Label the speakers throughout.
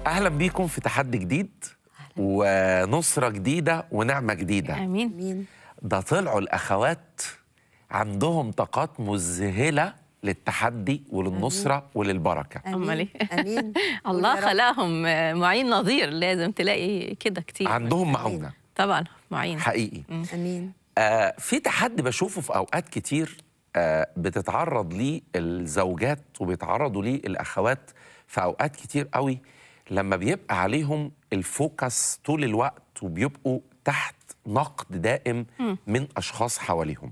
Speaker 1: اهلا بيكم في تحدي جديد ونصره جديده ونعمه جديده
Speaker 2: امين
Speaker 3: مين
Speaker 1: ده طلعوا الاخوات عندهم طاقات مذهله للتحدي وللنصره وللبركه
Speaker 2: أمال إيه؟
Speaker 3: امين
Speaker 2: الله
Speaker 3: قول يا رب.
Speaker 2: خلقهم آه، معين نظير لازم تلاقي كده كتير
Speaker 1: عندهم معونه
Speaker 2: طبعا معين
Speaker 1: حقيقي
Speaker 3: امين
Speaker 1: آه في تحدي بشوفه في اوقات كتير آه بتتعرض ليه الزوجات وبيتعرضوا ليه الاخوات في اوقات كتير قوي لما بيبقى عليهم الفوكس طول الوقت وبيبقوا تحت نقد دائم من اشخاص حواليهم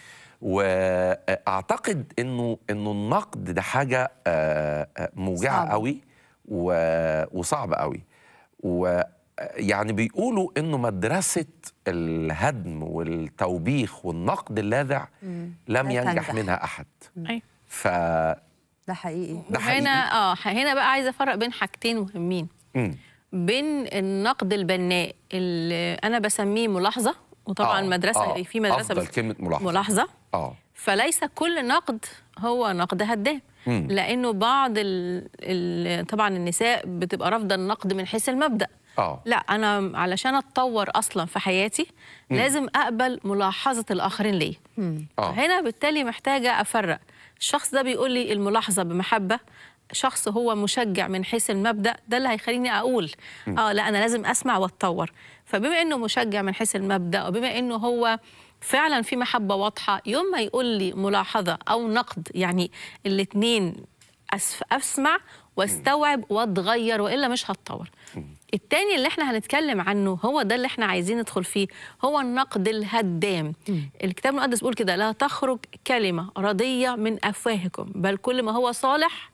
Speaker 1: واعتقد انه انه النقد ده حاجه آه، آه، موجعه
Speaker 3: صعبة.
Speaker 1: قوي و- وصعبه قوي ويعني بيقولوا انه مدرسه الهدم والتوبيخ والنقد اللاذع لم
Speaker 3: لا
Speaker 1: ينجح
Speaker 3: تنجح.
Speaker 1: منها احد
Speaker 2: أيوة.
Speaker 1: فده
Speaker 3: ده حقيقي
Speaker 1: حقيقي
Speaker 2: هنا اه هنا بقى عايزه افرق بين حاجتين مهمين
Speaker 1: مم.
Speaker 2: بين النقد البناء اللي انا بسميه ملاحظه وطبعا
Speaker 1: آه،
Speaker 2: مدرسه
Speaker 1: آه،
Speaker 2: في مدرسه
Speaker 1: أفضل
Speaker 2: بس-
Speaker 1: كلمة ملاحظة.
Speaker 2: ملاحظه
Speaker 1: اه
Speaker 2: فليس كل نقد هو نقد هدام
Speaker 1: مم.
Speaker 2: لانه بعض ال ال طبعا النساء بتبقى رافضه النقد من حيث المبدا
Speaker 1: اه
Speaker 2: لا انا علشان اتطور اصلا في حياتي لازم اقبل ملاحظه الاخرين ليا
Speaker 1: اه
Speaker 2: هنا بالتالي محتاجه افرق الشخص ده بيقول لي الملاحظه بمحبه شخص هو مشجع من حيث المبدا ده اللي هيخليني اقول اه لا انا لازم اسمع واتطور فبما انه مشجع من حيث المبدا وبما انه هو فعلا في محبه واضحه يوم ما يقول لي ملاحظه او نقد يعني الاثنين اسمع واستوعب واتغير والا مش هتطور التاني اللي احنا هنتكلم عنه هو ده اللي احنا عايزين ندخل فيه هو النقد الهدام الكتاب المقدس بيقول كده لا تخرج كلمة ردية من أفواهكم بل كل ما هو صالح